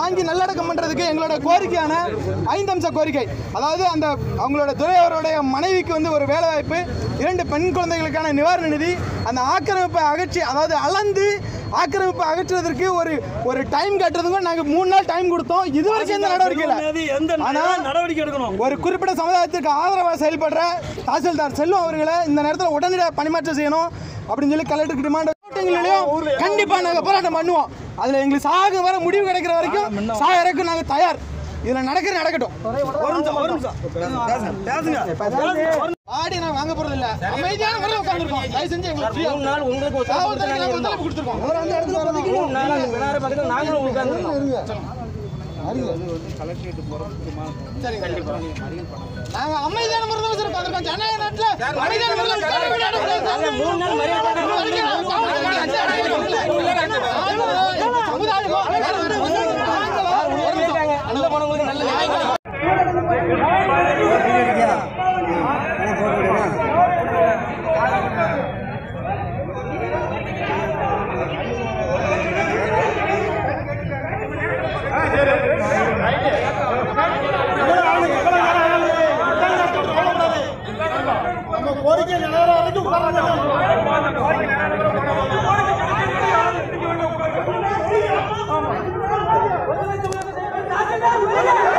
வாங்கி நல்லடக்கம் பண்றதுக்கு எங்களோட கோரிக்கையான ஐந்தம்ச கோரிக்கை அதாவது அந்த அவங்களோட துறை அவருடைய மனைவிக்கு வந்து ஒரு வேலை வாய்ப்பு இரண்டு பெண் குழந்தைகளுக்கான நிவாரண நிதி அந்த ஆக்கிரமிப்பை அகற்றி அதாவது அளந்து ஆக்கிரமிப்பை அகற்றுவதற்கு ஒரு ஒரு டைம் கட்டுறதுக்கும் நாங்கள் மூணு நாள் டைம் கொடுத்தோம் இது வரைக்கும் எந்த நடவடிக்கை இல்லை எந்த ஆனா நடவடிக்கை எடுக்கணும் ஒரு குறிப்பிட்ட சமுதாயத்திற்கு ஆதரவாக செயல்படுற தாசில்தார் செல்வம் அவர்களை இந்த நேரத்தில் உடனடியாக பணிமாற்றம் செய்யணும் அப்படின்னு சொல்லி கலெக்டருக்கு டிமாண்ட் போராட்டங்களையும் கண்டிப்பாக நாங்கள் போராட்டம் பண்ணுவோம் அதில் எங்களுக்கு சாக வர முடிவு கிடைக்கிற வரைக்கும் சாகறதுக்கு நாங்கள் தயார் இதில் நடக்கிற நடக்கட்டும் ஒரு நிமிஷம் ஒரு நிமிஷம் பேசுங்க பேசுங்க ஆடி நான் வாங்க போறது இல்ல அமைதியான முறையில் உட்காந்துருக்கோம் தயவு செஞ்சு எங்களுக்கு free ஆ மூணு நாள் உங்களுக்கு ஒரு காவல்துறைக்கு நாங்க ஒத்துழைப்பு கொடுத்துருக்கோம் மூணு நாள் அந்த விநாயகர் பக்கத்தில் நாங்களும் உட்கார்ந்து நாங்க அமைதியான முறையில் வச்சு உட்காந்துருக்கோம் ஜனநாயக நாட்டுல அமைதியான முறையில் உட்கார விடாத மூணு நாள் மரியாதை நல்ல போனவங்களுக்கு நல்ல நியாயம் Thank you.